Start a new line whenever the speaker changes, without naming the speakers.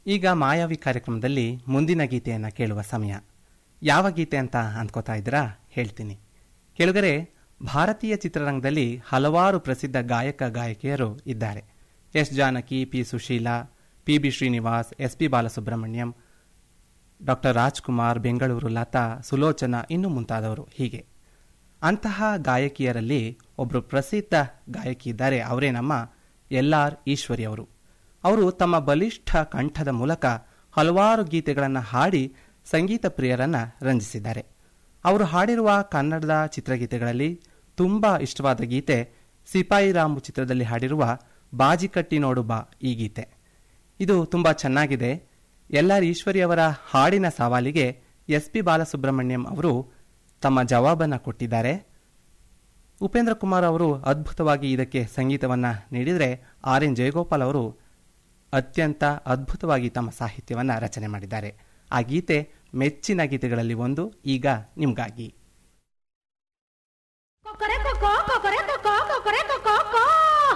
ಈಗ ಮಾಯಾವಿ ಕಾರ್ಯಕ್ರಮದಲ್ಲಿ ಮುಂದಿನ ಗೀತೆಯನ್ನು ಕೇಳುವ ಸಮಯ ಯಾವ ಗೀತೆ ಅಂತ ಅಂದ್ಕೋತಾ ಇದ್ದೀರಾ ಹೇಳ್ತೀನಿ ಕೆಳಗರೆ ಭಾರತೀಯ ಚಿತ್ರರಂಗದಲ್ಲಿ ಹಲವಾರು ಪ್ರಸಿದ್ಧ ಗಾಯಕ ಗಾಯಕಿಯರು ಇದ್ದಾರೆ S Janaki P Sushila P B Srinivas S P Balasubrahmanyam doctor Rajkumar Bengaluru Lata Sulochana ಇನ್ನೂ ಮುಂತಾದವರು ಹೀಗೆ ಅಂತಹ ಗಾಯಕಿಯರಲ್ಲಿ ಒಬ್ಬರು ಪ್ರಸಿದ್ಧ ಗಾಯಕಿ ಇದ್ದಾರೆ ಅವರೇ ನಮ್ಮ ಎಲ್ ಆರ್ ಈಶ್ವರಿ ಅವರು ಅವರು ತಮ್ಮ ಬಲಿಷ್ಠ ಕಂಠದ ಮೂಲಕ ಹಲವಾರು ಗೀತೆಗಳನ್ನು ಹಾಡಿ ಸಂಗೀತ ಪ್ರಿಯರನ್ನ ರಂಜಿಸಿದ್ದಾರೆ ಅವರು ಹಾಡಿರುವ ಕನ್ನಡದ ಚಿತ್ರಗೀತೆಗಳಲ್ಲಿ ತುಂಬಾ ಇಷ್ಟವಾದ ಗೀತೆ ಸಿಪಾಯಿ ರಾಮು ಚಿತ್ರದಲ್ಲಿ ಹಾಡಿರುವ ಬಾಜಿ ಕಟ್ಟಿ ನೋಡು ಬಾ ಈ ಗೀತೆ ಇದು ತುಂಬಾ ಚೆನ್ನಾಗಿದೆ ಎಲ್ ಆರ್ ಈಶ್ವರಿ ಅವರ ಹಾಡಿನ ಸವಾಲಿಗೆ ಎಸ್ ಪಿ ಬಾಲಸುಬ್ರಹ್ಮಣ್ಯಂ ಅವರು ತಮ್ಮ ಜವಾಬನ್ನ ಕೊಟ್ಟಿದ್ದಾರೆ ಉಪೇಂದ್ರ ಕುಮಾರ್ ಅವರು ಅದ್ಭುತವಾಗಿ ಇದಕ್ಕೆ ಸಂಗೀತವನ್ನ ನೀಡಿದರೆ ಆರ್ ಎನ್ ಜಯಗೋಪಾಲ್ ಅವರು ಅತ್ಯಂತ ಅದ್ಭುತವಾಗಿ ತಮ್ಮ ಸಾಹಿತ್ಯವನ್ನ ರಚನೆ ಮಾಡಿದ್ದಾರೆ ಆ ಗೀತೆ ಮೆಚ್ಚಿನ ಗೀತೆಗಳಲ್ಲಿ ಒಂದು ಈಗ ನಿಮ್ಗಾಗಿ
ಕೊಕ್ಕರೆ ಕೊಕ್ಕೋ ಕೊಕ್ಕರೆ ಕೊಕ್ಕೋ ಕೊಕ್ಕರೆ ಕೊಕ್ಕೋ